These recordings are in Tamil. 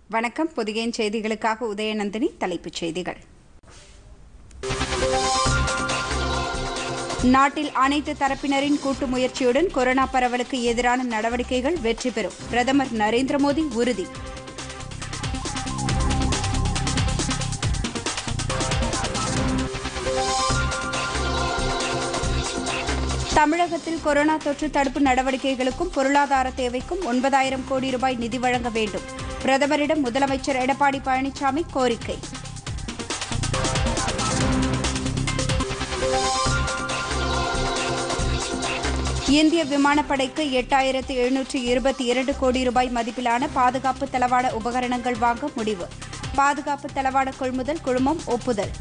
வணக்கம் புதியன் செய்திகளுக்காக உதயநந்தினி தலைப்புச் செய்திகள் நாட்டில் அனைத்து தரப்பினரின் கூட்டு முயற்சியுடன் கொரோனா பரவலுக்கு எதிரான நடவடிக்கைகள் வெற்றி பெறும் பிரதமர் நரேந்திர மோடி உறுதி தமிழகத்தில் கொரோனா தொற்று தடுப்பு நடவடிக்கைகளுக்கும் பொருளாதார தேவைக்கும் ஒன்பதாயிரம் கோடி ரூபாய் நிதி வழங்க வேண்டும் பிரதமரிடம் முதலமைச்சர் எடப்பாடி பழனிசாமி கோரிக்கை இந்திய விமானப்படைக்கு எட்டாயிரத்து எழுநூற்று இருபத்தி இரண்டு கோடி ரூபாய் மதிப்பிலான பாதுகாப்பு தளவாட உபகரணங்கள் வாங்க முடிவு பாதுகாப்பு தளவாட கொள்முதல் குழுமம் ஒப்புதல்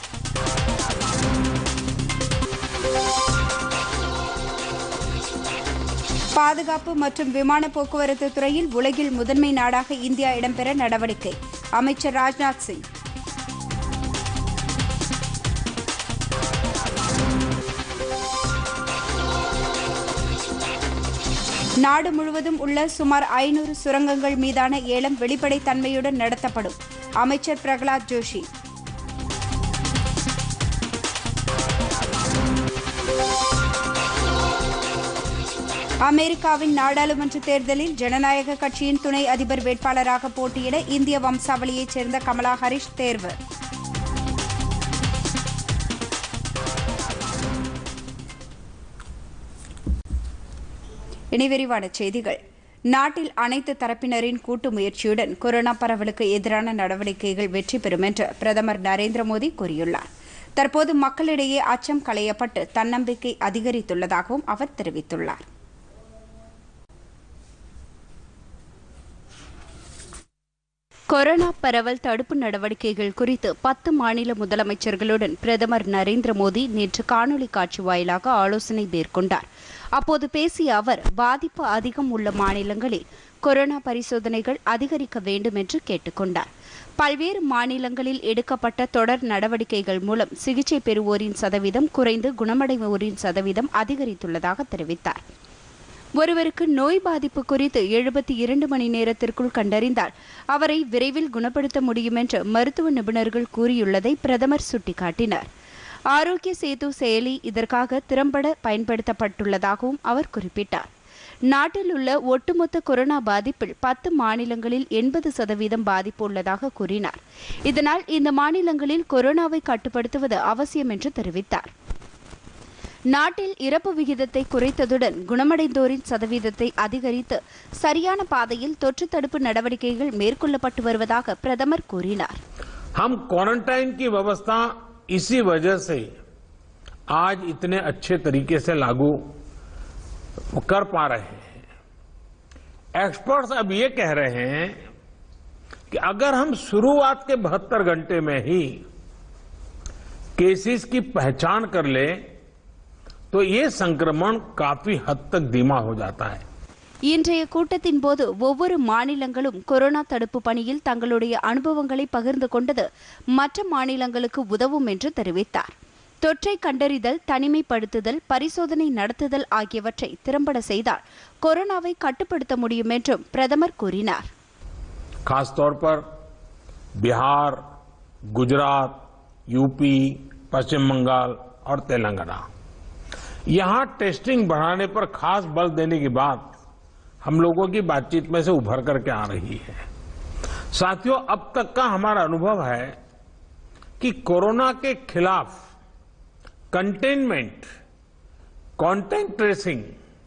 பாதுகாப்பு மற்றும் விமான போக்குவரத்து துறையில் உலகில் முதன்மை நாடாக இந்தியா இடம்பெற நடவடிக்கை அமைச்சர் ராஜ்நாத் சிங் நாடு முழுவதும் உள்ள சுமார் ஐநூறு சுரங்கங்கள் மீதான ஏலம் வெளிப்படைத்தன்மையுடன் நடத்தப்படும் அமைச்சர் பிரகலாத் ஜோஷி அமெரிக்காவின் நாடாளுமன்ற தேர்தலில் ஜனநாயக கட்சியின் துணை அதிபர் வேட்பாளராக போட்டியிட இந்திய வம்சாவளியைச் சேர்ந்த கமலா ஹரிஷ் தேர்வு இனி விரிவான செய்திகள் நாட்டில் அனைத்து தரப்பினரின் கூட்டு முயற்சியுடன் கொரோனா பரவலுக்கு எதிரான நடவடிக்கைகள் வெற்றி பெறும் என்று பிரதமர் நரேந்திர மோடி கூறியுள்ளார் தற்போது மக்களிடையே அச்சம் களையப்பட்டு தன்னம்பிக்கை அதிகரித்துள்ளதாகவும் அவர் தெரிவித்துள்ளார் கொரோனா பரவல் தடுப்பு நடவடிக்கைகள் குறித்து பத்து மாநில முதலமைச்சர்களுடன் பிரதமர் நரேந்திர மோடி நேற்று காணொலி காட்சி வாயிலாக ஆலோசனை மேற்கொண்டார் அப்போது பேசிய அவர் பாதிப்பு அதிகம் உள்ள மாநிலங்களில் கொரோனா பரிசோதனைகள் அதிகரிக்க வேண்டும் என்று கேட்டுக்கொண்டார் பல்வேறு மாநிலங்களில் எடுக்கப்பட்ட தொடர் நடவடிக்கைகள் மூலம் சிகிச்சை பெறுவோரின் சதவீதம் குறைந்து குணமடைவோரின் சதவீதம் அதிகரித்துள்ளதாக தெரிவித்தார் ஒருவருக்கு நோய் பாதிப்பு குறித்து எழுபத்தி இரண்டு மணி நேரத்திற்குள் கண்டறிந்தால் அவரை விரைவில் குணப்படுத்த முடியும் என்று மருத்துவ நிபுணர்கள் கூறியுள்ளதை பிரதமர் சுட்டிக்காட்டினார் ஆரோக்கிய சேது செயலி இதற்காக திறம்பட பயன்படுத்தப்பட்டுள்ளதாகவும் அவர் குறிப்பிட்டார் நாட்டில் உள்ள ஒட்டுமொத்த கொரோனா பாதிப்பில் பத்து மாநிலங்களில் எண்பது சதவீதம் பாதிப்பு உள்ளதாக கூறினார் இதனால் இந்த மாநிலங்களில் கொரோனாவை கட்டுப்படுத்துவது அவசியம் என்று தெரிவித்தார் நாட்டில் இறப்பு விகிதத்தை குறைத்ததுடன் குணமடைந்தோரின் சதவீதத்தை அதிகரித்து சரியான பாதையில் தொற்று தடுப்பு நடவடிக்கைகள் மேற்கொள்ளப்பட்டு வருவதாக பிரதமர் கூறினார் हम क्वारंटाइन की व्यवस्था इसी वजह से आज इतने अच्छे तरीके से लागू कर पा रहे हैं एक्सपर्ट्स अब ये कह रहे हैं कि अगर हम शुरुआत के बहत्तर घंटे में ही केसेस की पहचान कर ले तो ये संक्रमण काफी हद तक धीमा हो जाता है இன்றைய கூட்டத்தின் போது ஒவ்வொரு மாநிலங்களும் கொரோனா தடுப்பு பணியில் தங்களுடைய அனுபவங்களை பகிர்ந்து கொண்டது மற்ற மாநிலங்களுக்கு உதவும் என்று தெரிவித்தார் தொற்றை கண்டறிதல் தனிமைப்படுத்துதல் பரிசோதனை நடத்துதல் ஆகியவற்றை திறம்பட செய்தால் கொரோனாவை கட்டுப்படுத்த முடியும் என்றும் பிரதமர் கூறினார் खासतौर पर बिहार गुजरात यूपी पश्चिम बंगाल और तेलंगाना यहां टेस्टिंग बढ़ाने पर खास बल देने की बात हम लोगों की बातचीत में से उभर करके आ रही है साथियों अब तक का हमारा अनुभव है कि कोरोना के खिलाफ कंटेनमेंट कांटेक्ट ट्रेसिंग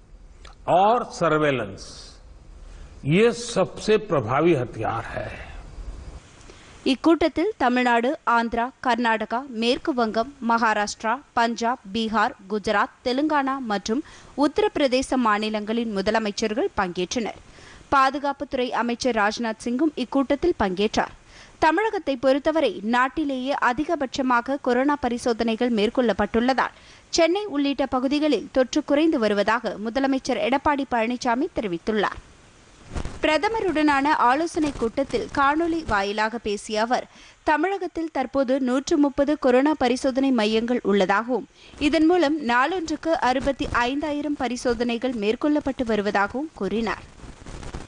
और सर्वेलेंस ये सबसे प्रभावी हथियार है இக்கூட்டத்தில் தமிழ்நாடு ஆந்திரா கர்நாடகா மேற்கு வங்கம் மகாராஷ்டிரா பஞ்சாப் பீகார் குஜராத் தெலுங்கானா மற்றும் உத்தரப்பிரதேச மாநிலங்களின் முதலமைச்சர்கள் பங்கேற்றனர் பாதுகாப்புத்துறை அமைச்சர் ராஜ்நாத் சிங்கும் இக்கூட்டத்தில் பங்கேற்றார் தமிழகத்தை பொறுத்தவரை நாட்டிலேயே அதிகபட்சமாக கொரோனா பரிசோதனைகள் மேற்கொள்ளப்பட்டுள்ளதால் சென்னை உள்ளிட்ட பகுதிகளில் தொற்று குறைந்து வருவதாக முதலமைச்சர் எடப்பாடி பழனிசாமி தெரிவித்துள்ளார் பிரதமருடனான ஆலோசனைக் கூட்டத்தில் காணொலி வாயிலாக பேசிய அவர் தமிழகத்தில் தற்போது நூற்று முப்பது கொரோனா பரிசோதனை மையங்கள் உள்ளதாகவும் இதன் மூலம் நாளொன்றுக்கு அறுபத்தி ஐந்தாயிரம் பரிசோதனைகள் மேற்கொள்ளப்பட்டு வருவதாகவும் கூறினார்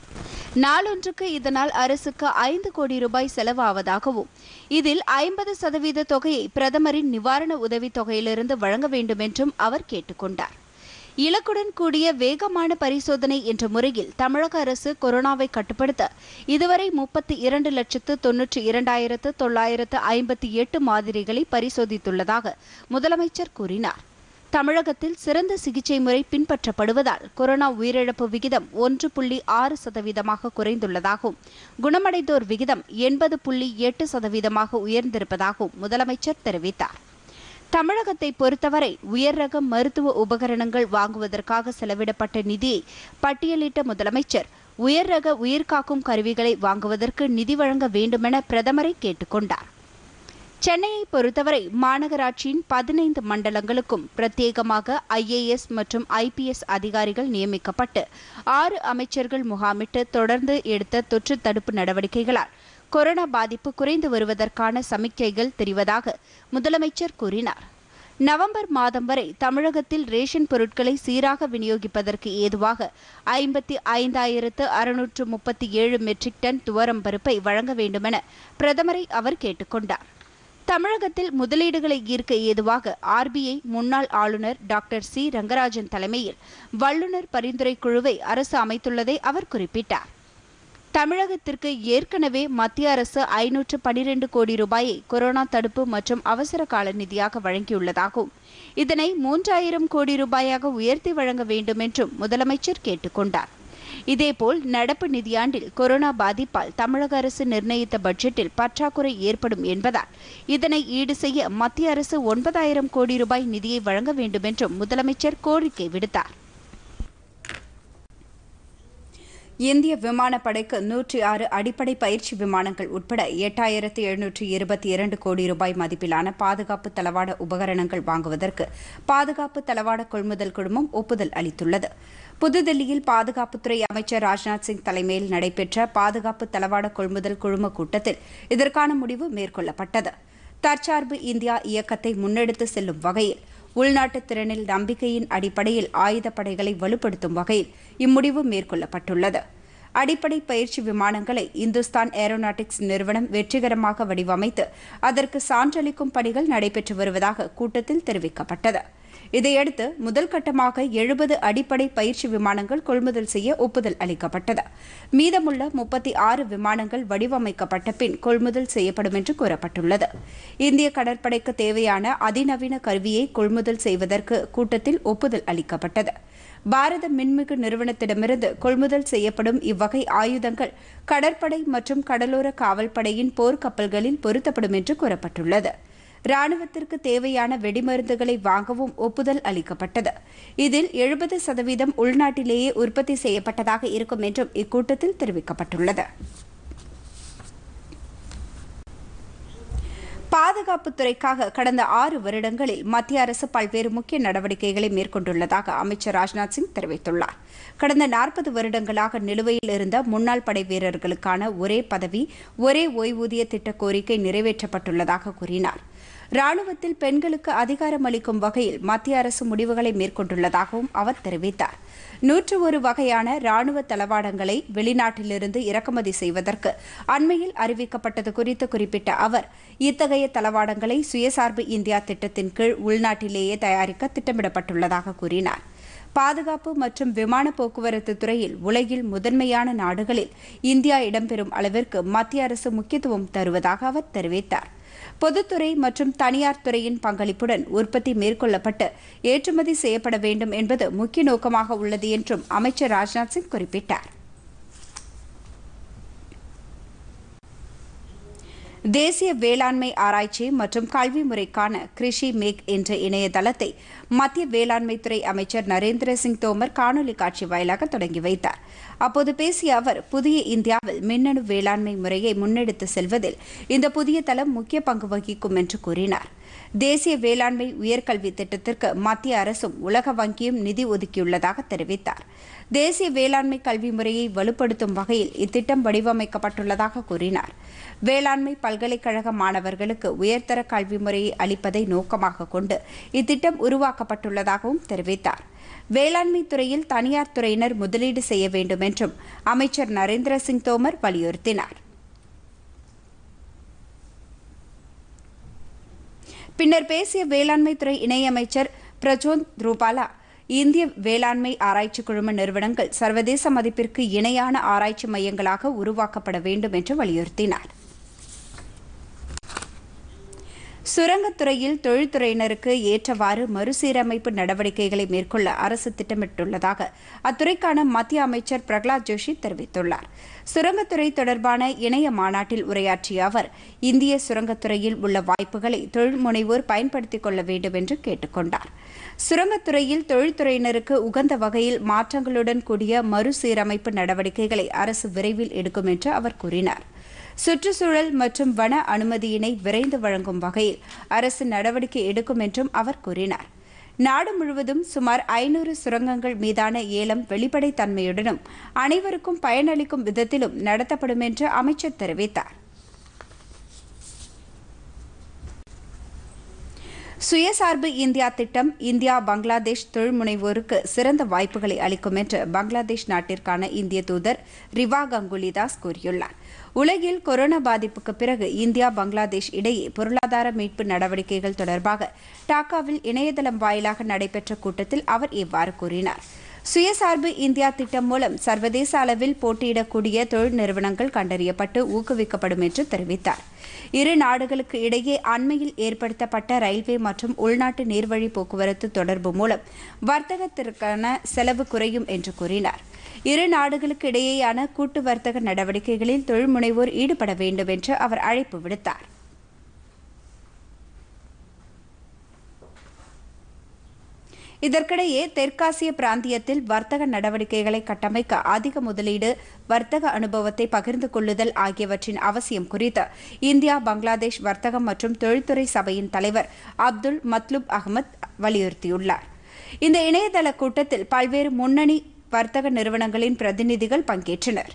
நாளொன்றுக்கு இதனால் அரசுக்கு ஐந்து கோடி ரூபாய் செலவாவதாகவும் இதில் ஐம்பது சதவீத தொகையை பிரதமரின் நிவாரண உதவித் தொகையிலிருந்து வழங்க வேண்டும் என்றும் அவர் கேட்டுக்கொண்டார் இலக்குடன் கூடிய வேகமான பரிசோதனை என்ற முறையில் தமிழக அரசு கொரோனாவை கட்டுப்படுத்த இதுவரை முப்பத்தி இரண்டு லட்சத்து தொன்னூற்றி இரண்டாயிரத்து தொள்ளாயிரத்து ஐம்பத்தி எட்டு மாதிரிகளை பரிசோதித்துள்ளதாக முதலமைச்சர் கூறினார் தமிழகத்தில் சிறந்த சிகிச்சை முறை பின்பற்றப்படுவதால் கொரோனா உயிரிழப்பு விகிதம் ஒன்று புள்ளி ஆறு சதவீதமாக குறைந்துள்ளதாகவும் குணமடைந்தோர் விகிதம் எண்பது புள்ளி எட்டு சதவீதமாக உயர்ந்திருப்பதாகவும் முதலமைச்சர் தெரிவித்தார் தமிழகத்தை பொறுத்தவரை உயர் ரக மருத்துவ உபகரணங்கள் வாங்குவதற்காக செலவிடப்பட்ட நிதியை பட்டியலிட்ட முதலமைச்சர் உயர் ரக உயிர்காக்கும் கருவிகளை வாங்குவதற்கு நிதி வழங்க வேண்டுமென பிரதமரை கேட்டுக்கொண்டார் சென்னையை பொறுத்தவரை மாநகராட்சியின் பதினைந்து மண்டலங்களுக்கும் பிரத்யேகமாக ஐஏஎஸ் மற்றும் ஐபிஎஸ் அதிகாரிகள் நியமிக்கப்பட்டு ஆறு அமைச்சர்கள் முகாமிட்டு தொடர்ந்து எடுத்த தொற்று தடுப்பு நடவடிக்கைகளால் கொரோனா பாதிப்பு குறைந்து வருவதற்கான சமிக்கைகள் தெரிவதாக முதலமைச்சர் கூறினார் நவம்பர் மாதம் வரை தமிழகத்தில் ரேஷன் பொருட்களை சீராக விநியோகிப்பதற்கு ஏதுவாக ஐம்பத்தி ஐந்தாயிரத்து அறுநூற்று முப்பத்தி ஏழு மெட்ரிக் டன் துவரம் பருப்பை வழங்க வேண்டுமென பிரதமரை அவர் கேட்டுக்கொண்டார் தமிழகத்தில் முதலீடுகளை ஈர்க்க ஏதுவாக ஆர்பிஐ முன்னாள் ஆளுநர் டாக்டர் சி ரங்கராஜன் தலைமையில் வல்லுநர் பரிந்துரை குழுவை அரசு அமைத்துள்ளதை அவர் குறிப்பிட்டார் தமிழகத்திற்கு ஏற்கனவே மத்திய அரசு ஐநூற்று பனிரெண்டு கோடி ரூபாயை கொரோனா தடுப்பு மற்றும் அவசர கால நிதியாக வழங்கியுள்ளதாகவும் இதனை மூன்றாயிரம் கோடி ரூபாயாக உயர்த்தி வழங்க வேண்டும் என்றும் முதலமைச்சர் கேட்டுக்கொண்டார் இதேபோல் நடப்பு நிதியாண்டில் கொரோனா பாதிப்பால் தமிழக அரசு நிர்ணயித்த பட்ஜெட்டில் பற்றாக்குறை ஏற்படும் என்பதால் இதனை ஈடு செய்ய மத்திய அரசு ஒன்பதாயிரம் கோடி ரூபாய் நிதியை வழங்க வேண்டும் என்றும் முதலமைச்சர் கோரிக்கை விடுத்தார் இந்திய விமானப்படைக்கு நூற்றி ஆறு அடிப்படை பயிற்சி விமானங்கள் உட்பட எட்டாயிரத்து எழுநூற்று இருபத்தி இரண்டு கோடி ரூபாய் மதிப்பிலான பாதுகாப்பு தளவாட உபகரணங்கள் வாங்குவதற்கு பாதுகாப்பு தளவாட கொள்முதல் குழுமம் ஒப்புதல் அளித்துள்ளது புதுதில்லியில் பாதுகாப்புத்துறை அமைச்சர் ராஜ்நாத் சிங் தலைமையில் நடைபெற்ற பாதுகாப்பு தளவாட கொள்முதல் குழும கூட்டத்தில் இதற்கான முடிவு மேற்கொள்ளப்பட்டது தற்சார்பு இந்தியா இயக்கத்தை முன்னெடுத்து செல்லும் வகையில் உள்நாட்டு திறனில் நம்பிக்கையின் அடிப்படையில் ஆயுதப்படைகளை வலுப்படுத்தும் வகையில் இம்முடிவு மேற்கொள்ளப்பட்டுள்ளது அடிப்படை பயிற்சி விமானங்களை இந்துஸ்தான் ஏரோநாட்டிக்ஸ் நிறுவனம் வெற்றிகரமாக வடிவமைத்து அதற்கு சான்றளிக்கும் பணிகள் நடைபெற்று வருவதாக கூட்டத்தில் தெரிவிக்கப்பட்டது இதையடுத்து முதல் கட்டமாக எழுபது அடிப்படை பயிற்சி விமானங்கள் கொள்முதல் செய்ய ஒப்புதல் அளிக்கப்பட்டது மீதமுள்ள முப்பத்தி ஆறு விமானங்கள் வடிவமைக்கப்பட்ட பின் கொள்முதல் செய்யப்படும் என்று கூறப்பட்டுள்ளது இந்திய கடற்படைக்கு தேவையான அதிநவீன கருவியை கொள்முதல் செய்வதற்கு கூட்டத்தில் ஒப்புதல் அளிக்கப்பட்டது பாரத மின்மிகு நிறுவனத்திடமிருந்து கொள்முதல் செய்யப்படும் இவ்வகை ஆயுதங்கள் கடற்படை மற்றும் கடலோர காவல்படையின் போர்க்கப்பல்களில் பொருத்தப்படும் என்று கூறப்பட்டுள்ளது ராணுவத்திற்கு தேவையான வெடிமருந்துகளை வாங்கவும் ஒப்புதல் அளிக்கப்பட்டது இதில் எழுபது சதவீதம் உள்நாட்டிலேயே உற்பத்தி செய்யப்பட்டதாக இருக்கும் என்றும் இக்கூட்டத்தில் தெரிவிக்கப்பட்டுள்ளது பாதுகாப்புத்துறைக்காக கடந்த ஆறு வருடங்களில் மத்திய அரசு பல்வேறு முக்கிய நடவடிக்கைகளை மேற்கொண்டுள்ளதாக அமைச்சர் ராஜ்நாத் சிங் தெரிவித்துள்ளார் கடந்த நாற்பது வருடங்களாக நிலுவையில் இருந்த முன்னாள் படை வீரர்களுக்கான ஒரே பதவி ஒரே ஓய்வூதிய திட்ட கோரிக்கை நிறைவேற்றப்பட்டுள்ளதாக கூறினார் ராணுவத்தில் பெண்களுக்கு அதிகாரம் அளிக்கும் வகையில் மத்திய அரசு முடிவுகளை மேற்கொண்டுள்ளதாகவும் அவர் தெரிவித்தார் நூற்று ஒரு வகையான ராணுவ தளவாடங்களை வெளிநாட்டிலிருந்து இறக்குமதி செய்வதற்கு அண்மையில் அறிவிக்கப்பட்டது குறித்து குறிப்பிட்ட அவர் இத்தகைய தளவாடங்களை சுயசார்பு இந்தியா திட்டத்தின் கீழ் உள்நாட்டிலேயே தயாரிக்க திட்டமிடப்பட்டுள்ளதாக கூறினார் பாதுகாப்பு மற்றும் விமான போக்குவரத்து துறையில் உலகில் முதன்மையான நாடுகளில் இந்தியா இடம்பெறும் அளவிற்கு மத்திய அரசு முக்கியத்துவம் தருவதாக அவர் தெரிவித்தார் பொதுத்துறை மற்றும் தனியார் துறையின் பங்களிப்புடன் உற்பத்தி மேற்கொள்ளப்பட்டு ஏற்றுமதி செய்யப்பட வேண்டும் என்பது முக்கிய நோக்கமாக உள்ளது என்றும் அமைச்சர் ராஜ்நாத் சிங் குறிப்பிட்டார் தேசிய வேளாண்மை ஆராய்ச்சி மற்றும் கல்வி முறைக்கான கிருஷி மேக் என்ற இணையதளத்தை மத்திய வேளாண்மைத்துறை அமைச்சர் நரேந்திர சிங் தோமர் காணொலி காட்சி வாயிலாக தொடங்கி வைத்தார் அப்போது பேசிய அவர் புதிய இந்தியாவில் மின்னணு வேளாண்மை முறையை முன்னெடுத்து செல்வதில் இந்த புதிய தளம் முக்கிய பங்கு வகிக்கும் என்று கூறினார் தேசிய வேளாண்மை உயர்கல்வி திட்டத்திற்கு மத்திய அரசும் உலக வங்கியும் நிதி ஒதுக்கியுள்ளதாக தெரிவித்தார் தேசிய வேளாண்மை கல்வி முறையை வலுப்படுத்தும் வகையில் இத்திட்டம் வடிவமைக்கப்பட்டுள்ளதாக கூறினார் வேளாண்மை பல்கலைக்கழக மாணவர்களுக்கு உயர்தர கல்வி முறையை அளிப்பதை நோக்கமாக கொண்டு இத்திட்டம் உருவாக்கப்பட்டுள்ளதாகவும் தெரிவித்தார் வேளாண்மை துறையில் தனியார் துறையினர் முதலீடு செய்ய வேண்டும் என்றும் அமைச்சர் நரேந்திர சிங் தோமர் வலியுறுத்தினார் பின்னர் பேசிய வேளாண்மை துறை இணையமைச்சர் பிரஜோத் ரூபாலா இந்திய வேளாண்மை ஆராய்ச்சி குழும நிறுவனங்கள் சர்வதேச மதிப்பிற்கு இணையான ஆராய்ச்சி மையங்களாக உருவாக்கப்பட வேண்டும் என்று வலியுறுத்தினார் சுரங்கத்துறையில் தொழில்துறையினருக்கு ஏற்றவாறு மறுசீரமைப்பு நடவடிக்கைகளை மேற்கொள்ள அரசு திட்டமிட்டுள்ளதாக அத்துறைக்கான மத்திய அமைச்சர் பிரகலாத் ஜோஷி தெரிவித்துள்ளார் சுரங்கத்துறை தொடர்பான இணைய மாநாட்டில் உரையாற்றிய அவர் இந்திய சுரங்கத்துறையில் உள்ள வாய்ப்புகளை தொழில் முனைவோர் பயன்படுத்திக் கொள்ள வேண்டும் என்று கேட்டுக் கொண்டார் சுரங்கத்துறையில் தொழில்துறையினருக்கு உகந்த வகையில் மாற்றங்களுடன் கூடிய மறுசீரமைப்பு நடவடிக்கைகளை அரசு விரைவில் எடுக்கும் என்று அவர் கூறினார் சுற்றுச்சூழல் மற்றும் வன அனுமதியினை விரைந்து வழங்கும் வகையில் அரசு நடவடிக்கை எடுக்கும் என்றும் அவர் கூறினார் நாடு முழுவதும் சுமார் ஐநூறு சுரங்கங்கள் மீதான ஏலம் வெளிப்படைத்தன்மையுடனும் அனைவருக்கும் பயனளிக்கும் விதத்திலும் நடத்தப்படும் என்று அமைச்சர் தெரிவித்தார் சுயசார்பு இந்தியா திட்டம் இந்தியா பங்களாதேஷ் தொழில் முனைவோருக்கு சிறந்த வாய்ப்புகளை அளிக்கும் என்று பங்களாதேஷ் நாட்டிற்கான இந்திய தூதர் ரிவா கங்குலிதாஸ் கூறியுள்ளார் உலகில் கொரோனா பாதிப்புக்கு பிறகு இந்தியா பங்களாதேஷ் இடையே பொருளாதார மீட்பு நடவடிக்கைகள் தொடர்பாக டாக்காவில் இணையதளம் வாயிலாக நடைபெற்ற கூட்டத்தில் அவர் இவ்வாறு கூறினார் சுயசார்பு இந்தியா திட்டம் மூலம் சர்வதேச அளவில் போட்டியிடக்கூடிய தொழில் நிறுவனங்கள் கண்டறியப்பட்டு ஊக்குவிக்கப்படும் என்று தெரிவித்தார் இரு நாடுகளுக்கு இடையே அண்மையில் ஏற்படுத்தப்பட்ட ரயில்வே மற்றும் உள்நாட்டு நீர்வழி போக்குவரத்து தொடர்பு மூலம் வர்த்தகத்திற்கான செலவு குறையும் என்று கூறினார் இரு நாடுகளுக்கு இடையேயான கூட்டு வர்த்தக நடவடிக்கைகளில் தொழில் முனைவோர் ஈடுபட வேண்டும் என்று அவர் அழைப்பு விடுத்தார் இதற்கிடையே தெற்காசிய பிராந்தியத்தில் வர்த்தக நடவடிக்கைகளை கட்டமைக்க அதிக முதலீடு வர்த்தக அனுபவத்தை பகிர்ந்து கொள்ளுதல் ஆகியவற்றின் அவசியம் குறித்து இந்தியா பங்களாதேஷ் வர்த்தகம் மற்றும் தொழில்துறை சபையின் தலைவர் அப்துல் மத்லுப் அகமத் வலியுறுத்தியுள்ளார் இந்த இணையதள கூட்டத்தில் பல்வேறு முன்னணி வர்த்தக நிறுவனங்களின் பிரதிநிதிகள் பங்கேற்றனர்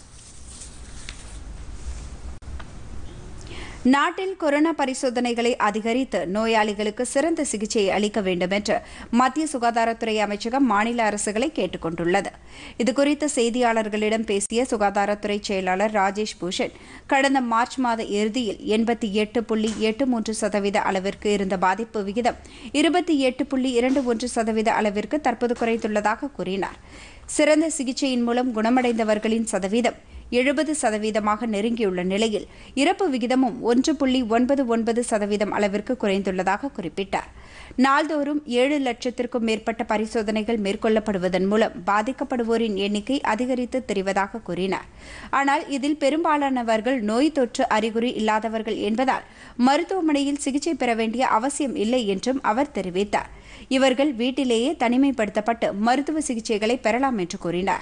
நாட்டில் கொரோனா பரிசோதனைகளை அதிகரித்து நோயாளிகளுக்கு சிறந்த சிகிச்சையை அளிக்க வேண்டும் என்று மத்திய சுகாதாரத்துறை அமைச்சகம் மாநில அரசுகளை கேட்டுக் கொண்டுள்ளது இதுகுறித்து செய்தியாளர்களிடம் பேசிய சுகாதாரத்துறை செயலாளர் ராஜேஷ் பூஷன் கடந்த மார்ச் மாத இறுதியில் எண்பத்தி எட்டு புள்ளி எட்டு மூன்று சதவீத அளவிற்கு இருந்த பாதிப்பு விகிதம் இருபத்தி எட்டு புள்ளி இரண்டு ஒன்று சதவீத அளவிற்கு தற்போது குறைந்துள்ளதாக கூறினார் சிறந்த சிகிச்சையின் மூலம் குணமடைந்தவர்களின் சதவீதம் எழுபது சதவீதமாக நெருங்கியுள்ள நிலையில் இறப்பு விகிதமும் ஒன்று புள்ளி ஒன்பது ஒன்பது சதவீதம் அளவிற்கு குறைந்துள்ளதாக குறிப்பிட்டார் நாள்தோறும் ஏழு லட்சத்திற்கும் மேற்பட்ட பரிசோதனைகள் மேற்கொள்ளப்படுவதன் மூலம் பாதிக்கப்படுவோரின் எண்ணிக்கை அதிகரித்து தெரிவதாக கூறினார் ஆனால் இதில் பெரும்பாலானவர்கள் நோய் தொற்று அறிகுறி இல்லாதவர்கள் என்பதால் மருத்துவமனையில் சிகிச்சை பெற வேண்டிய அவசியம் இல்லை என்றும் அவர் தெரிவித்தார் இவர்கள் வீட்டிலேயே தனிமைப்படுத்தப்பட்டு மருத்துவ சிகிச்சைகளை பெறலாம் என்று கூறினார்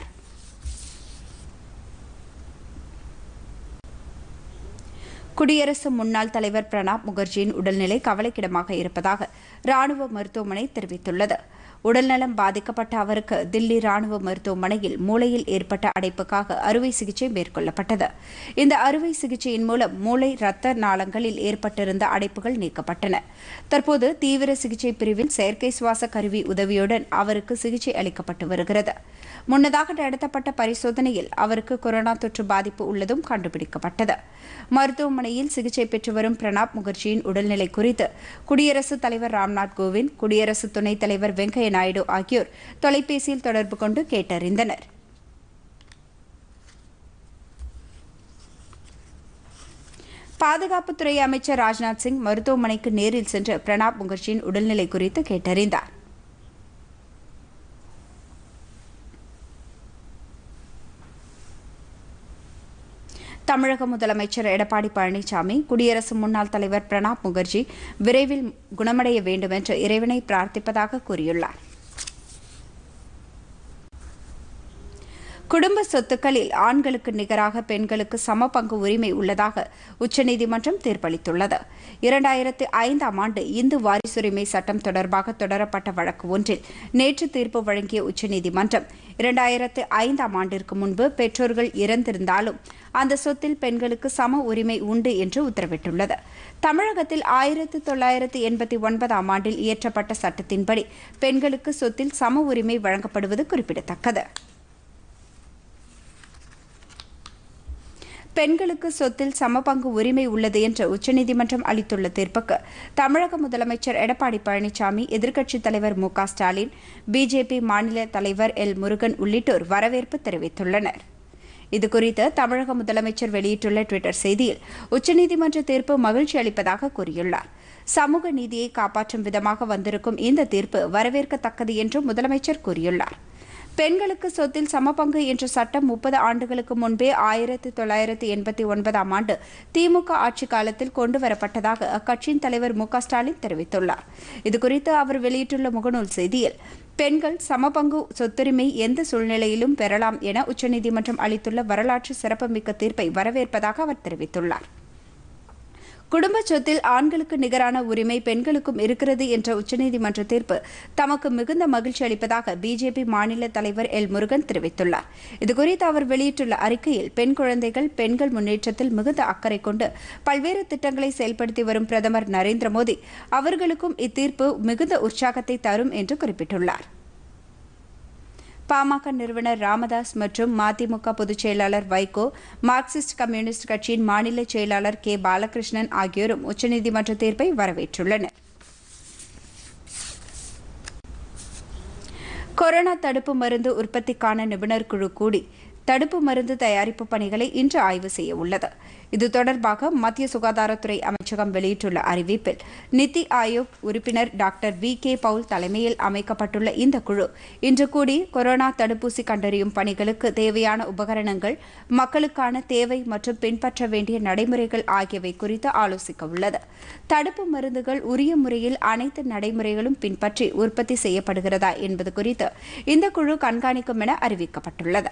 குடியரசு முன்னாள் தலைவர் பிரணாப் முகர்ஜியின் உடல்நிலை கவலைக்கிடமாக இருப்பதாக ராணுவ மருத்துவமனை தெரிவித்துள்ளது உடல்நலம் பாதிக்கப்பட்ட அவருக்கு தில்லி ராணுவ மருத்துவமனையில் மூளையில் ஏற்பட்ட அடைப்புக்காக அறுவை சிகிச்சை மேற்கொள்ளப்பட்டது இந்த அறுவை சிகிச்சையின் மூலம் மூளை இரத்த நாளங்களில் ஏற்பட்டிருந்த அடைப்புகள் நீக்கப்பட்டன தற்போது தீவிர சிகிச்சை பிரிவில் செயற்கை சுவாச கருவி உதவியுடன் அவருக்கு சிகிச்சை அளிக்கப்பட்டு வருகிறது முன்னதாக நடத்தப்பட்ட பரிசோதனையில் அவருக்கு கொரோனா தொற்று பாதிப்பு உள்ளதும் கண்டுபிடிக்கப்பட்டது மருத்துவமனையில் சிகிச்சை பெற்று வரும் பிரணாப் முகர்ஜியின் உடல்நிலை குறித்து குடியரசுத் தலைவர் ராம்நாத் கோவிந்த் குடியரசு துணைத் தலைவர் வெங்கையா நாயுடு ஆகியோர் தொலைபேசியில் தொடர்பு கொண்டு கேட்டறிந்தனர் பாதுகாப்புத்துறை அமைச்சர் ராஜ்நாத் சிங் மருத்துவமனைக்கு நேரில் சென்று பிரணாப் முகர்ஜியின் உடல்நிலை குறித்து கேட்டறிந்தார் தமிழக முதலமைச்சர் எடப்பாடி பழனிசாமி குடியரசு முன்னாள் தலைவர் பிரணாப் முகர்ஜி விரைவில் குணமடைய வேண்டும் என்று இறைவனை பிரார்த்திப்பதாக கூறியுள்ளார் குடும்ப சொத்துக்களில் ஆண்களுக்கு நிகராக பெண்களுக்கு சம பங்கு உரிமை உள்ளதாக உச்சநீதிமன்றம் தீர்ப்பளித்துள்ளது இரண்டாயிரத்து ஐந்தாம் ஆண்டு இந்து வாரிசுரிமை சட்டம் தொடர்பாக தொடரப்பட்ட வழக்கு ஒன்றில் நேற்று தீர்ப்பு வழங்கிய உச்சநீதிமன்றம் இரண்டாயிரத்து ஐந்தாம் ஆண்டிற்கு முன்பு பெற்றோர்கள் இறந்திருந்தாலும் அந்த சொத்தில் பெண்களுக்கு சம உரிமை உண்டு என்று உத்தரவிட்டுள்ளது தமிழகத்தில் ஆயிரத்து தொள்ளாயிரத்து எண்பத்தி ஒன்பதாம் ஆண்டில் இயற்றப்பட்ட சட்டத்தின்படி பெண்களுக்கு சொத்தில் சம உரிமை வழங்கப்படுவது குறிப்பிடத்தக்கது பெண்களுக்கு சொத்தில் சமபங்கு உரிமை உள்ளது என்று உச்சநீதிமன்றம் அளித்துள்ள தீர்ப்புக்கு தமிழக முதலமைச்சர் எடப்பாடி பழனிசாமி எதிர்க்கட்சித் தலைவர் மு க ஸ்டாலின் பிஜேபி மாநில தலைவர் எல் முருகன் உள்ளிட்டோர் வரவேற்பு தெரிவித்துள்ளனர் இதுகுறித்து தமிழக முதலமைச்சர் வெளியிட்டுள்ள டுவிட்டர் செய்தியில் உச்சநீதிமன்ற தீர்ப்பு மகிழ்ச்சி அளிப்பதாக கூறியுள்ளார் சமூக நீதியை காப்பாற்றும் விதமாக வந்திருக்கும் இந்த தீர்ப்பு வரவேற்கத்தக்கது என்றும் முதலமைச்சர் கூறியுள்ளார் பெண்களுக்கு சொத்தில் சமபங்கு என்ற சட்டம் முப்பது ஆண்டுகளுக்கு முன்பே ஆயிரத்தி தொள்ளாயிரத்தி எண்பத்தி ஒன்பதாம் ஆண்டு திமுக ஆட்சிக் காலத்தில் கொண்டுவரப்பட்டதாக அக்கட்சியின் தலைவர் மு க ஸ்டாலின் தெரிவித்துள்ளார் இதுகுறித்து அவர் வெளியிட்டுள்ள முகநூல் செய்தியில் பெண்கள் சமபங்கு சொத்துரிமை எந்த சூழ்நிலையிலும் பெறலாம் என உச்சநீதிமன்றம் அளித்துள்ள வரலாற்று சிறப்புமிக்க தீர்ப்பை வரவேற்பதாக அவர் தெரிவித்துள்ளார் குடும்ப சொத்தில் ஆண்களுக்கு நிகரான உரிமை பெண்களுக்கும் இருக்கிறது என்ற உச்சநீதிமன்ற தீர்ப்பு தமக்கு மிகுந்த மகிழ்ச்சி அளிப்பதாக பிஜேபி மாநில தலைவர் எல் முருகன் தெரிவித்துள்ளார் இதுகுறித்து அவர் வெளியிட்டுள்ள அறிக்கையில் பெண் குழந்தைகள் பெண்கள் முன்னேற்றத்தில் மிகுந்த அக்கறை கொண்டு பல்வேறு திட்டங்களை செயல்படுத்தி வரும் பிரதமர் நரேந்திர மோடி அவர்களுக்கும் இத்தீர்ப்பு மிகுந்த உற்சாகத்தை தரும் என்று குறிப்பிட்டுள்ளார் பாமக நிறுவனர் ராமதாஸ் மற்றும் மதிமுக பொதுச் செயலாளர் வைகோ மார்க்சிஸ்ட் கம்யூனிஸ்ட் கட்சியின் மாநில செயலாளர் கே பாலகிருஷ்ணன் ஆகியோரும் உச்சநீதிமன்ற தீர்ப்பை வரவேற்றுள்ளனர் கொரோனா தடுப்பு மருந்து உற்பத்திக்கான நிபுணர் குழு கூடி தடுப்பு மருந்து தயாரிப்பு பணிகளை இன்று ஆய்வு செய்ய உள்ளது இது தொடர்பாக மத்திய சுகாதாரத்துறை அமைச்சகம் வெளியிட்டுள்ள அறிவிப்பில் நித்தி ஆயோக் உறுப்பினர் டாக்டர் வி கே பவுல் தலைமையில் அமைக்கப்பட்டுள்ள இந்த குழு இன்று கூடி கொரோனா தடுப்பூசி கண்டறியும் பணிகளுக்கு தேவையான உபகரணங்கள் மக்களுக்கான தேவை மற்றும் பின்பற்ற வேண்டிய நடைமுறைகள் ஆகியவை குறித்து ஆலோசிக்க உள்ளது தடுப்பு மருந்துகள் உரிய முறையில் அனைத்து நடைமுறைகளும் பின்பற்றி உற்பத்தி செய்யப்படுகிறதா என்பது குறித்து இந்த குழு கண்காணிக்கும் என அறிவிக்கப்பட்டுள்ளது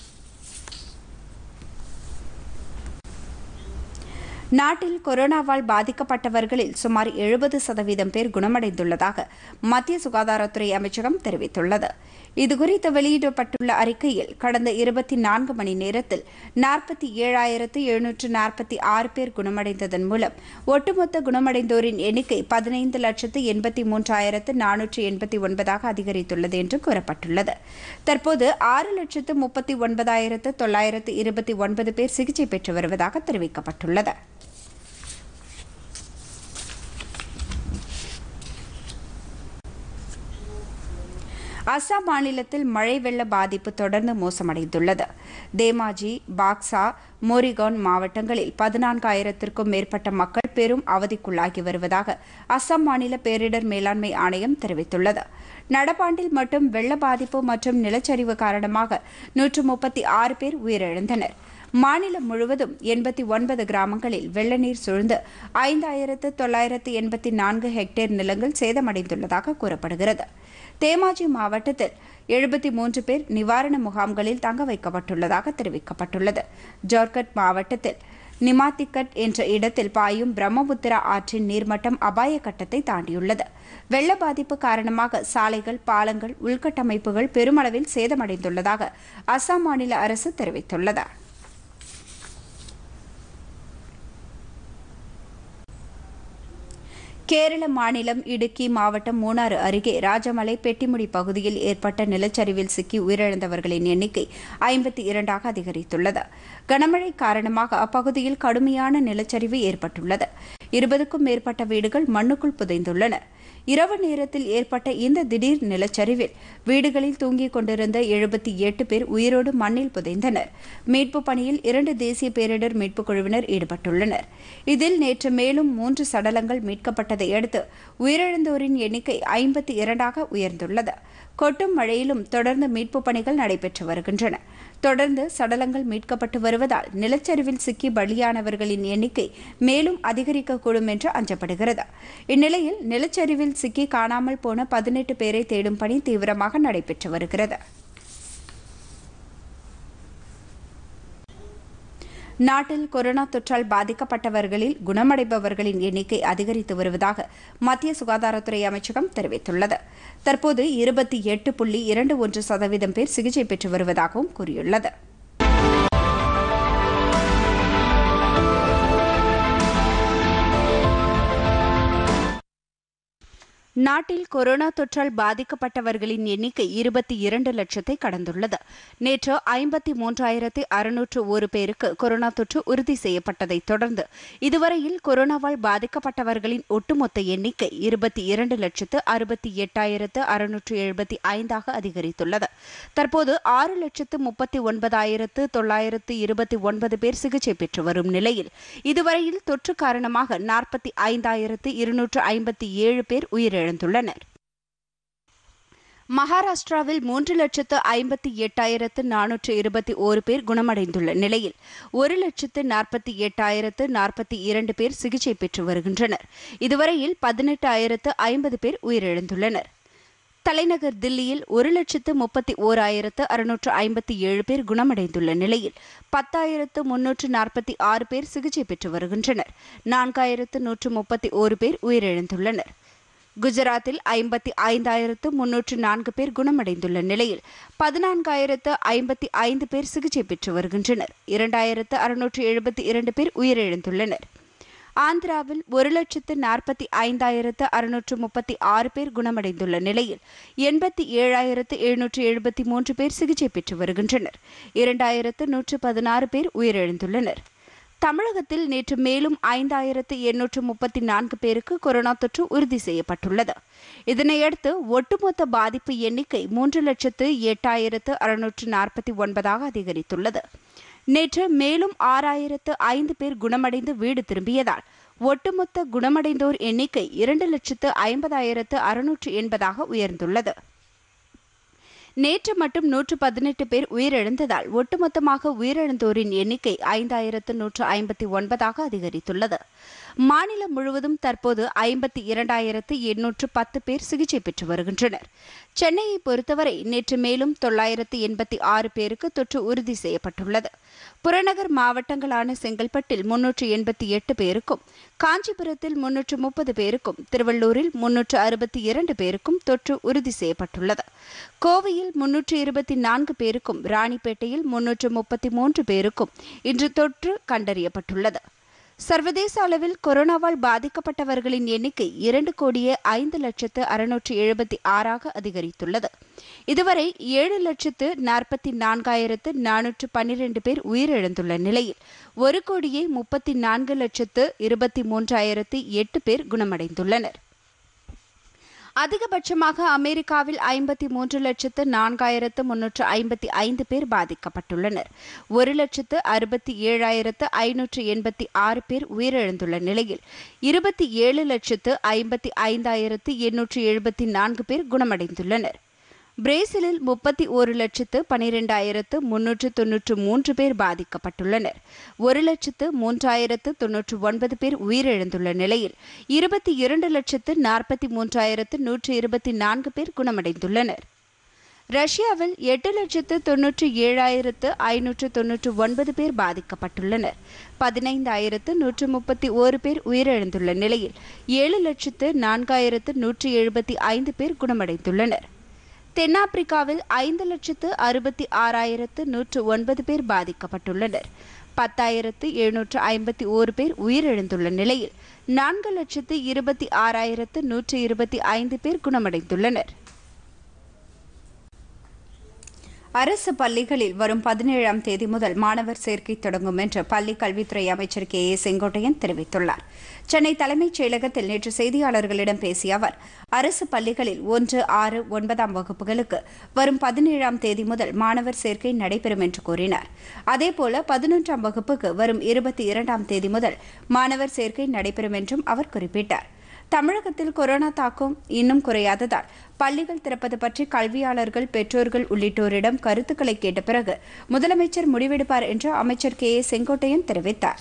நாட்டில் கொரோனாவால் பாதிக்கப்பட்டவர்களில் சுமார் எழுபது சதவீதம் பேர் குணமடைந்துள்ளதாக மத்திய சுகாதாரத்துறை அமைச்சகம் தெரிவித்துள்ளது இதுகுறித்து வெளியிடப்பட்டுள்ள அறிக்கையில் கடந்த இருபத்தி நான்கு மணி நேரத்தில் நாற்பத்தி ஏழாயிரத்து எழுநூற்று நாற்பத்தி ஆறு பேர் குணமடைந்ததன் மூலம் ஒட்டுமொத்த குணமடைந்தோரின் எண்ணிக்கை பதினைந்து லட்சத்து எண்பத்தி மூன்றாயிரத்து நானூற்று எண்பத்தி ஒன்பதாக அதிகரித்துள்ளது என்று கூறப்பட்டுள்ளது தற்போது ஆறு லட்சத்து முப்பத்தி ஒன்பதாயிரத்து தொள்ளாயிரத்து இருபத்தி ஒன்பது பேர் சிகிச்சை பெற்று வருவதாக தெரிவிக்கப்பட்டுள்ளது அஸ்ஸாம் மாநிலத்தில் மழை வெள்ள பாதிப்பு தொடர்ந்து மோசமடைந்துள்ளது தேமாஜி பாக்சா மோரிகான் மாவட்டங்களில் பதினான்காயிரத்திற்கும் மேற்பட்ட மக்கள் பெரும் அவதிக்குள்ளாகி வருவதாக அஸ்ஸாம் மாநில பேரிடர் மேலாண்மை ஆணையம் தெரிவித்துள்ளது நடப்பாண்டில் மட்டும் வெள்ள பாதிப்பு மற்றும் நிலச்சரிவு காரணமாக நூற்று முப்பத்தி ஆறு பேர் உயிரிழந்தனர் மாநிலம் முழுவதும் எண்பத்தி ஒன்பது கிராமங்களில் வெள்ள நீர் சூழ்ந்து ஐந்தாயிரத்து தொள்ளாயிரத்து எண்பத்தி நான்கு ஹெக்டேர் நிலங்கள் சேதமடைந்துள்ளதாக கூறப்படுகிறது தேமாஜி மாவட்டத்தில் எழுபத்தி மூன்று பேர் நிவாரண முகாம்களில் தங்க வைக்கப்பட்டுள்ளதாக தெரிவிக்கப்பட்டுள்ளது ஜார்கட் மாவட்டத்தில் நிமாத்திக்கட் என்ற இடத்தில் பாயும் பிரம்மபுத்திரா ஆற்றின் நீர்மட்டம் அபாய கட்டத்தை தாண்டியுள்ளது வெள்ள பாதிப்பு காரணமாக சாலைகள் பாலங்கள் உள்கட்டமைப்புகள் பெருமளவில் சேதமடைந்துள்ளதாக அசாம் மாநில அரசு தெரிவித்துள்ளது கேரள மாநிலம் இடுக்கி மாவட்டம் மூணாறு அருகே ராஜமலை பெட்டிமுடி பகுதியில் ஏற்பட்ட நிலச்சரிவில் சிக்கி உயிரிழந்தவர்களின் எண்ணிக்கை ஐம்பத்தி இரண்டாக அதிகரித்துள்ளது கனமழை காரணமாக அப்பகுதியில் கடுமையான நிலச்சரிவு ஏற்பட்டுள்ளது இருபதுக்கும் மேற்பட்ட வீடுகள் மண்ணுக்குள் புதைந்துள்ளன இரவு நேரத்தில் ஏற்பட்ட இந்த திடீர் நிலச்சரிவில் வீடுகளில் தூங்கிக் கொண்டிருந்த எழுபத்தி எட்டு பேர் உயிரோடு மண்ணில் புதைந்தனர் மீட்பு பணியில் இரண்டு தேசிய பேரிடர் மீட்புக் குழுவினர் ஈடுபட்டுள்ளனர் இதில் நேற்று மேலும் மூன்று சடலங்கள் மீட்கப்பட்டதை அடுத்து உயிரிழந்தோரின் எண்ணிக்கை ஐம்பத்தி இரண்டாக உயர்ந்துள்ளது கொட்டும் மழையிலும் தொடர்ந்து மீட்புப் பணிகள் நடைபெற்று வருகின்றன தொடர்ந்து சடலங்கள் மீட்கப்பட்டு வருவதால் நிலச்சரிவில் சிக்கி பலியானவர்களின் எண்ணிக்கை மேலும் அதிகரிக்கக்கூடும் என்று அஞ்சப்படுகிறது இந்நிலையில் நிலச்சரிவில் சிக்கி காணாமல் போன பதினெட்டு பேரை தேடும் பணி தீவிரமாக நடைபெற்று வருகிறது நாட்டில் கொரோனா தொற்றால் பாதிக்கப்பட்டவர்களில் குணமடைபவர்களின் எண்ணிக்கை அதிகரித்து வருவதாக மத்திய சுகாதாரத்துறை அமைச்சகம் தெரிவித்துள்ளது தற்போது இருபத்தி எட்டு புள்ளி இரண்டு ஒன்று சதவீதம் பேர் சிகிச்சை பெற்று வருவதாகவும் கூறியுள்ளது நாட்டில் கொரோனா தொற்றால் பாதிக்கப்பட்டவர்களின் எண்ணிக்கை இருபத்தி இரண்டு லட்சத்தை கடந்துள்ளது நேற்று ஐம்பத்தி மூன்றாயிரத்தி அறுநூற்று ஒரு பேருக்கு கொரோனா தொற்று உறுதி செய்யப்பட்டதைத் தொடர்ந்து இதுவரையில் கொரோனாவால் பாதிக்கப்பட்டவர்களின் ஒட்டுமொத்த எண்ணிக்கை இருபத்தி இரண்டு லட்சத்து அறுபத்தி எட்டாயிரத்து அறுநூற்று எழுபத்தி ஐந்தாக அதிகரித்துள்ளது தற்போது ஆறு லட்சத்து முப்பத்தி ஒன்பதாயிரத்து தொள்ளாயிரத்து இருபத்தி ஒன்பது பேர் சிகிச்சை பெற்று வரும் நிலையில் இதுவரையில் தொற்று காரணமாக நாற்பத்தி ஐந்தாயிரத்து இருநூற்று ஐம்பத்தி ஏழு பேர் உயிரிழந்தனர் இழந்துள்ளனர் மகாராஷ்டிராவில் மூன்று லட்சத்து ஐம்பத்தி எட்டாயிரத்து நானூற்று இருபத்தி ஓரு பேர் குணமடைந்துள்ள நிலையில் ஒரு லட்சத்து நாற்பத்தி எட்டாயிரத்து நாற்பத்தி இரண்டு பேர் சிகிச்சை பெற்று வருகின்றனர் இதுவரையில் பதினெட்டு ஆயிரத்து ஐம்பது பேர் உயிரிழந்துள்ளனர் தலைநகர் தில்லியில் ஒரு லட்சத்து முப்பத்தி ஓர் ஆயிரத்து அறுநூற்று ஐம்பத்தி ஏழு பேர் குணமடைந்துள்ள நிலையில் பத்தாயிரத்து முன்னூற்று நாற்பத்தி ஆறு பேர் சிகிச்சை பெற்று வருகின்றனர் நான்காயிரத்து நூற்று முப்பத்தி ஓரு பேர் உயிரிழந்துள்ளனர் குஜராத்தில் ஐம்பத்தி ஐந்தாயிரத்து முன்னூற்று நான்கு பேர் குணமடைந்துள்ள நிலையில் பதினான்காயிரத்து ஐம்பத்தி ஐந்து பேர் சிகிச்சை பெற்று வருகின்றனர் இரண்டாயிரத்து அறுநூற்று எழுபத்தி இரண்டு பேர் உயிரிழந்துள்ளனர் ஆந்திராவில் ஒரு லட்சத்து நாற்பத்தி ஐந்தாயிரத்து அறுநூற்று முப்பத்தி ஆறு பேர் குணமடைந்துள்ள நிலையில் எண்பத்தி ஏழாயிரத்து எழுநூற்று எழுபத்தி மூன்று பேர் சிகிச்சை பெற்று வருகின்றனர் இரண்டாயிரத்து நூற்று பதினாறு பேர் உயிரிழந்துள்ளனர் தமிழகத்தில் நேற்று மேலும் ஐந்தாயிரத்து எண்ணூற்று முப்பத்தி நான்கு பேருக்கு கொரோனா தொற்று உறுதி செய்யப்பட்டுள்ளது இதனையடுத்து ஒட்டுமொத்த பாதிப்பு எண்ணிக்கை மூன்று லட்சத்து எட்டாயிரத்து அறுநூற்று நாற்பத்தி ஒன்பதாக அதிகரித்துள்ளது நேற்று மேலும் ஆறாயிரத்து ஐந்து பேர் குணமடைந்து வீடு திரும்பியதால் ஒட்டுமொத்த குணமடைந்தோர் எண்ணிக்கை இரண்டு லட்சத்து ஐம்பதாயிரத்து அறுநூற்று எண்பதாக உயர்ந்துள்ளது நேற்று மட்டும் நூற்று பதினெட்டு பேர் உயிரிழந்ததால் ஒட்டுமொத்தமாக உயிரிழந்தோரின் எண்ணிக்கை ஐந்தாயிரத்து நூற்று ஐம்பத்தி ஒன்பதாக அதிகரித்துள்ளது மாநிலம் முழுவதும் தற்போது ஐம்பத்தி இரண்டாயிரத்து எண்ணூற்று பத்து பேர் சிகிச்சை பெற்று வருகின்றனர் சென்னையை பொறுத்தவரை நேற்று மேலும் தொள்ளாயிரத்து எண்பத்தி ஆறு பேருக்கு தொற்று உறுதி செய்யப்பட்டுள்ளது புறநகர் மாவட்டங்களான செங்கல்பட்டில் முன்னூற்று எண்பத்தி எட்டு பேருக்கும் காஞ்சிபுரத்தில் முன்னூற்று முப்பது பேருக்கும் திருவள்ளூரில் முன்னூற்று அறுபத்தி இரண்டு பேருக்கும் தொற்று உறுதி செய்யப்பட்டுள்ளது கோவையில் முன்னூற்று இருபத்தி நான்கு பேருக்கும் ராணிப்பேட்டையில் முன்னூற்று முப்பத்தி மூன்று பேருக்கும் இன்று தொற்று கண்டறியப்பட்டுள்ளது சர்வதேச அளவில் கொரோனாவால் பாதிக்கப்பட்டவர்களின் எண்ணிக்கை இரண்டு கோடியே ஐந்து லட்சத்து அறுநூற்று எழுபத்தி ஆறாக அதிகரித்துள்ளது இதுவரை ஏழு லட்சத்து நாற்பத்தி நான்காயிரத்து நானூற்று பன்னிரண்டு பேர் உயிரிழந்துள்ள நிலையில் ஒரு கோடியே முப்பத்தி நான்கு லட்சத்து இருபத்தி மூன்றாயிரத்து எட்டு பேர் குணமடைந்துள்ளனர் அதிகபட்சமாக அமெரிக்காவில் ஐம்பத்தி மூன்று லட்சத்து நான்காயிரத்து முன்னூற்று ஐம்பத்தி ஐந்து பேர் பாதிக்கப்பட்டுள்ளனர் ஒரு லட்சத்து அறுபத்தி ஏழாயிரத்து ஐநூற்று எண்பத்தி ஆறு பேர் உயிரிழந்துள்ள நிலையில் இருபத்தி ஏழு லட்சத்து ஐம்பத்தி ஐந்தாயிரத்து எண்ணூற்று எழுபத்தி நான்கு பேர் குணமடைந்துள்ளனர் பிரேசிலில் முப்பத்தி ஒரு லட்சத்து பனிரெண்டாயிரத்து முன்னூற்று தொன்னூற்று மூன்று பேர் பாதிக்கப்பட்டுள்ளனர் ஒரு லட்சத்து மூன்றாயிரத்து தொன்னூற்று ஒன்பது பேர் உயிரிழந்துள்ள நிலையில் இருபத்தி இரண்டு லட்சத்து நாற்பத்தி மூன்றாயிரத்து நூற்று இருபத்தி நான்கு பேர் குணமடைந்துள்ளனர் ரஷ்யாவில் எட்டு லட்சத்து தொன்னூற்றி ஏழாயிரத்து ஐநூற்று தொன்னூற்று ஒன்பது பேர் பாதிக்கப்பட்டுள்ளனர் பதினைந்தாயிரத்து நூற்று முப்பத்தி ஓரு பேர் உயிரிழந்துள்ள நிலையில் ஏழு லட்சத்து நான்காயிரத்து நூற்றி எழுபத்தி ஐந்து பேர் குணமடைந்துள்ளனர் தென்னாப்பிரிக்காவில் ஐந்து லட்சத்து அறுபத்தி ஆறாயிரத்து நூற்று ஒன்பது பேர் பாதிக்கப்பட்டுள்ளனர் பத்தாயிரத்து எழுநூற்று ஐம்பத்தி ஓரு பேர் உயிரிழந்துள்ள நிலையில் நான்கு லட்சத்து இருபத்தி ஆறாயிரத்து நூற்று இருபத்தி ஐந்து பேர் குணமடைந்துள்ளனர் அரசு பள்ளிகளில் வரும் பதினேழாம் தேதி முதல் மாணவர் சேர்க்கை தொடங்கும் என்று பள்ளி கல்வித்துறை அமைச்சர் கே ஏ செங்கோட்டையன் தெரிவித்துள்ளார் சென்னை தலைமைச் செயலகத்தில் நேற்று செய்தியாளர்களிடம் பேசிய அவர் அரசு பள்ளிகளில் ஒன்று ஆறு ஒன்பதாம் வகுப்புகளுக்கு வரும் பதினேழாம் தேதி முதல் மாணவர் சேர்க்கை நடைபெறும் என்று கூறினார் அதேபோல பதினொன்றாம் வகுப்புக்கு வரும் இருபத்தி இரண்டாம் தேதி முதல் மாணவர் சேர்க்கை நடைபெறும் என்றும் அவர் குறிப்பிட்டார் தமிழகத்தில் கொரோனா தாக்கம் இன்னும் குறையாததால் பள்ளிகள் திறப்பது பற்றி கல்வியாளர்கள் பெற்றோர்கள் உள்ளிட்டோரிடம் கருத்துக்களை கேட்ட பிறகு முதலமைச்சர் முடிவெடுப்பார் என்று அமைச்சர் கே ஏ செங்கோட்டையன் தெரிவித்தார்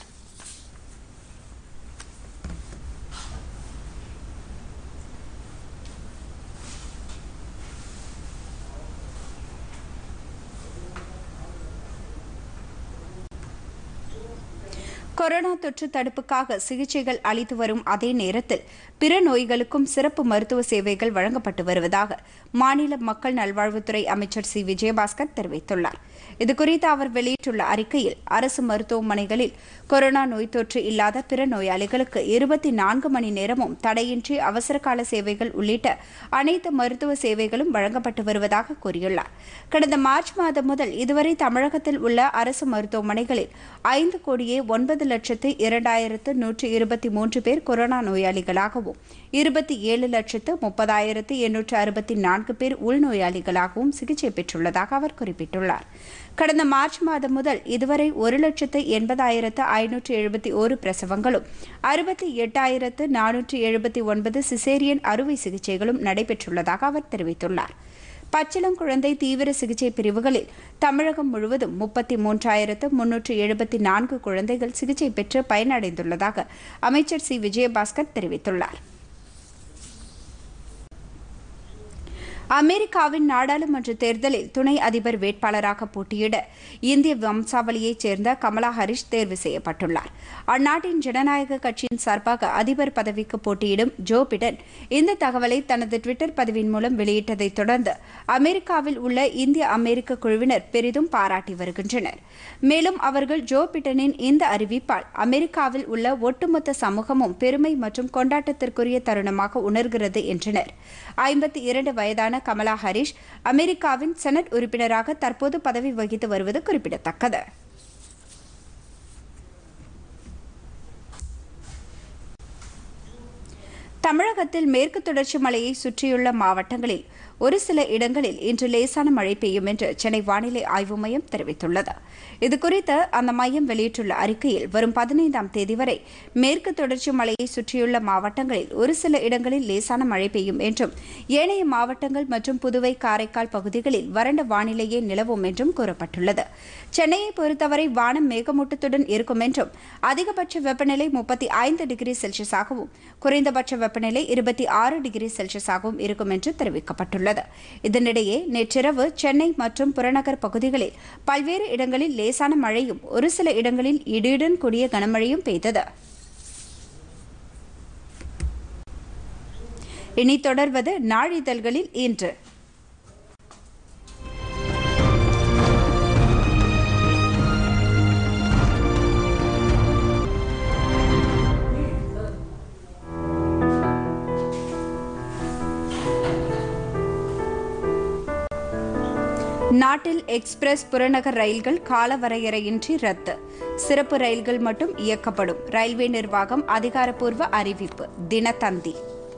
கொரோனா தொற்று தடுப்புக்காக சிகிச்சைகள் அளித்து வரும் அதே நேரத்தில் பிற நோய்களுக்கும் சிறப்பு மருத்துவ சேவைகள் வழங்கப்பட்டு வருவதாக மாநில மக்கள் நல்வாழ்வுத்துறை அமைச்சர் சி விஜயபாஸ்கர் தெரிவித்துள்ளார் இதுகுறித்து அவர் வெளியிட்டுள்ள அறிக்கையில் அரசு மருத்துவமனைகளில் கொரோனா நோய் தொற்று இல்லாத பிற நோயாளிகளுக்கு இருபத்தி நான்கு மணி நேரமும் தடையின்றி அவசரகால சேவைகள் உள்ளிட்ட அனைத்து மருத்துவ சேவைகளும் வழங்கப்பட்டு வருவதாக கூறியுள்ளார் கடந்த மார்ச் மாதம் முதல் இதுவரை தமிழகத்தில் உள்ள அரசு மருத்துவமனைகளில் ஐந்து கோடியே ஒன்பது லட்சத்து இரண்டாயிரத்து நூற்று இருபத்தி மூன்று பேர் கொரோனா நோயாளிகளாகவும் இருபத்தி ஏழு லட்சத்து முப்பதாயிரத்து எண்ணூற்று அறுபத்தி நான்கு பேர் உள்நோயாளிகளாகவும் சிகிச்சை பெற்றுள்ளதாக அவர் குறிப்பிட்டுள்ளார் கடந்த மார்ச் மாதம் முதல் இதுவரை ஒரு லட்சத்து எண்பதாயிரத்து ஐநூற்று எழுபத்தி ஒரு பிரசவங்களும் அறுபத்தி எட்டாயிரத்து நானூற்று எழுபத்தி ஒன்பது சிசேரியன் அறுவை சிகிச்சைகளும் நடைபெற்றுள்ளதாக அவர் தெரிவித்துள்ளார் பச்சிளங்குழந்தை தீவிர சிகிச்சை பிரிவுகளில் தமிழகம் முழுவதும் முப்பத்தி மூன்றாயிரத்து முன்னூற்று எழுபத்தி நான்கு குழந்தைகள் சிகிச்சை பெற்று பயனடைந்துள்ளதாக அமைச்சர் சி விஜயபாஸ்கர் தெரிவித்துள்ளார் அமெரிக்காவின் நாடாளுமன்ற தேர்தலில் துணை அதிபர் வேட்பாளராக போட்டியிட இந்திய வம்சாவளியைச் சேர்ந்த கமலா ஹரிஷ் தேர்வு செய்யப்பட்டுள்ளார் அந்நாட்டின் ஜனநாயக கட்சியின் சார்பாக அதிபர் பதவிக்கு போட்டியிடும் ஜோ பிடன் இந்த தகவலை தனது டுவிட்டர் பதிவின் மூலம் வெளியிட்டதைத் தொடர்ந்து அமெரிக்காவில் உள்ள இந்திய அமெரிக்க குழுவினர் பெரிதும் பாராட்டி வருகின்றனர் மேலும் அவர்கள் ஜோ பிடனின் இந்த அறிவிப்பால் அமெரிக்காவில் உள்ள ஒட்டுமொத்த சமூகமும் பெருமை மற்றும் கொண்டாட்டத்திற்குரிய தருணமாக உணர்கிறது என்றனர் ஐம்பத்தி இரண்டு வயதான கமலா ஹரிஷ் அமெரிக்காவின் செனட் உறுப்பினராக தற்போது பதவி வகித்து வருவது குறிப்பிடத்தக்கது தமிழகத்தில் மேற்கு தொடர்ச்சி மலையை சுற்றியுள்ள மாவட்டங்களில் ஒரு சில இடங்களில் இன்று லேசான மழை பெய்யும் என்று சென்னை வானிலை ஆய்வு மையம் தெரிவித்துள்ளது இதுகுறித்து அந்த மையம் வெளியிட்டுள்ள அறிக்கையில் வரும் பதினைந்தாம் தேதி வரை மேற்கு தொடர்ச்சி மலையை சுற்றியுள்ள மாவட்டங்களில் ஒரு சில இடங்களில் லேசான மழை பெய்யும் என்றும் ஏனைய மாவட்டங்கள் மற்றும் புதுவை காரைக்கால் பகுதிகளில் வறண்ட வானிலையே நிலவும் என்றும் கூறப்பட்டுள்ளது சென்னையை பொறுத்தவரை வானம் மேகமூட்டத்துடன் இருக்கும் என்றும் அதிகபட்ச வெப்பநிலை முப்பத்தி ஐந்து டிகிரி செல்சியஸாகவும் குறைந்தபட்ச வெப்பநிலை இருபத்தி ஆறு டிகிரி செல்சியஸாகவும் இருக்கும் என்று தெரிவிக்கப்பட்டுள்ளது இதனிடையே நேற்றிரவு சென்னை மற்றும் புறநகர் பகுதிகளில் பல்வேறு இடங்களில் லேசான மழையும் ஒரு சில இடங்களில் இடியுடன் கூடிய கனமழையும் பெய்தது இனி தொடர்வது நாளிதழ்களில் இன்று நாட்டில் எக்ஸ்பிரஸ் புறநகர் ரயில்கள் காலவரையறையின்றி ரத்து சிறப்பு ரயில்கள் மட்டும் இயக்கப்படும் ரயில்வே நிர்வாகம் அதிகாரப்பூர்வ அறிவிப்பு தினத்தந்தி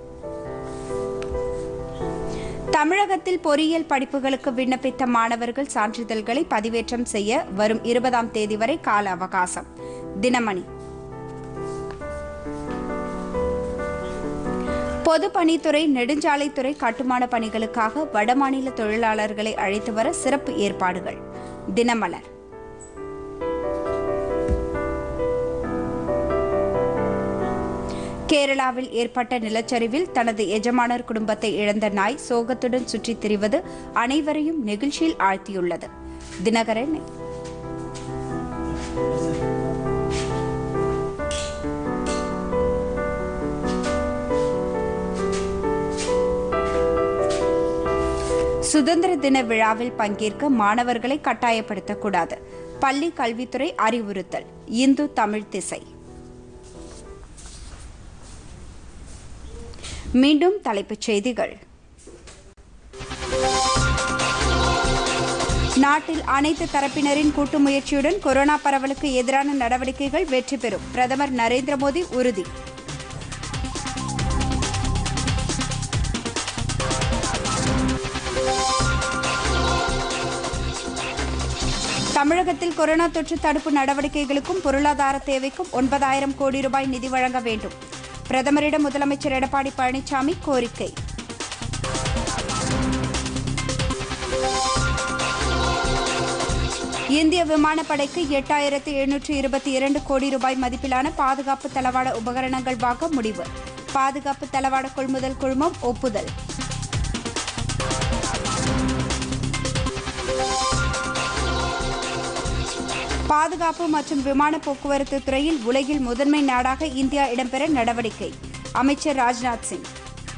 தமிழகத்தில் பொறியியல் படிப்புகளுக்கு விண்ணப்பித்த மாணவர்கள் சான்றிதழ்களை பதிவேற்றம் செய்ய வரும் இருபதாம் தேதி வரை கால அவகாசம் தினமணி பொதுப்பணித்துறை நெடுஞ்சாலைத்துறை கட்டுமான பணிகளுக்காக வடமாநில தொழிலாளர்களை அழைத்து வர சிறப்பு ஏற்பாடுகள் தினமலர் கேரளாவில் ஏற்பட்ட நிலச்சரிவில் தனது எஜமானர் குடும்பத்தை இழந்த நாய் சோகத்துடன் சுற்றித் திரிவது அனைவரையும் நெகிழ்ச்சியில் ஆழ்த்தியுள்ளது தினகரன் சுதந்திர தின விழாவில் பங்கேற்க மாணவர்களை கட்டாயப்படுத்தக்கூடாது பள்ளி கல்வித்துறை அறிவுறுத்தல் இந்து தமிழ் திசை மீண்டும் தலைப்புச் செய்திகள் நாட்டில் அனைத்து தரப்பினரின் கூட்டு முயற்சியுடன் கொரோனா பரவலுக்கு எதிரான நடவடிக்கைகள் வெற்றி பெறும் பிரதமர் நரேந்திர மோடி உறுதி தமிழகத்தில் கொரோனா தொற்று தடுப்பு நடவடிக்கைகளுக்கும் பொருளாதார தேவைக்கும் ஒன்பதாயிரம் கோடி ரூபாய் நிதி வழங்க வேண்டும் பிரதமரிடம் முதலமைச்சர் எடப்பாடி பழனிசாமி கோரிக்கை இந்திய விமானப்படைக்கு எட்டாயிரத்து எழுநூற்று இருபத்தி இரண்டு கோடி ரூபாய் மதிப்பிலான பாதுகாப்பு தளவாட உபகரணங்கள் வாங்க முடிவு பாதுகாப்பு தளவாட கொள்முதல் குழுமம் ஒப்புதல் பாதுகாப்பு மற்றும் விமான போக்குவரத்து துறையில் உலகில் முதன்மை நாடாக இந்தியா இடம்பெற நடவடிக்கை அமைச்சர் ராஜ்நாத் சிங்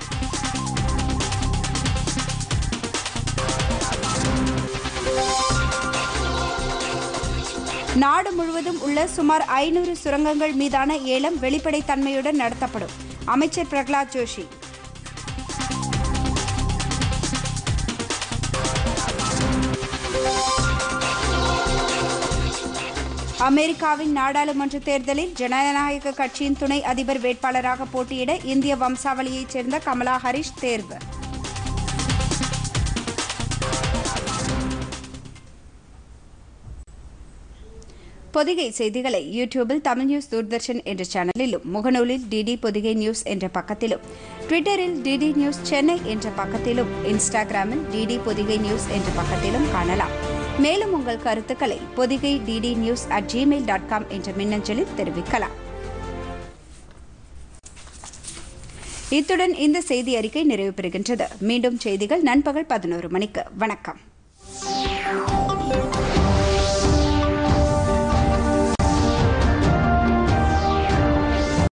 நாடு முழுவதும் உள்ள சுமார் ஐநூறு சுரங்கங்கள் மீதான ஏலம் வெளிப்படைத்தன்மையுடன் நடத்தப்படும் அமைச்சர் பிரகலாத் ஜோஷி அமெரிக்காவின் நாடாளுமன்ற தேர்தலில் ஜனநாயக கட்சியின் துணை அதிபர் வேட்பாளராக போட்டியிட இந்திய வம்சாவளியைச் சேர்ந்த கமலா ஹரிஷ் தேர்வு பொதிகை செய்திகளை யூடியூபில் தமிழ் நியூஸ் தூர்தர்ஷன் என்ற சேனலிலும் முகநூலில் டிடி பொதிகை நியூஸ் என்ற பக்கத்திலும் ட்விட்டரில் டிடி நியூஸ் சென்னை என்ற பக்கத்திலும் இன்ஸ்டாகிராமில் டிடி பொதிகை நியூஸ் என்ற பக்கத்திலும் காணலாம் மேலும் உங்கள் கருத்துக்களை Pothigai DD news at Gmail dot com என்ற மின்னஞ்சலில் தெரிவிக்கலாம் இத்துடன் இந்த செய்தி அறிக்கை நிறைவு பெறுகின்றது மீண்டும் செய்திகள் நண்பகல் பதினோரு மணிக்கு வணக்கம்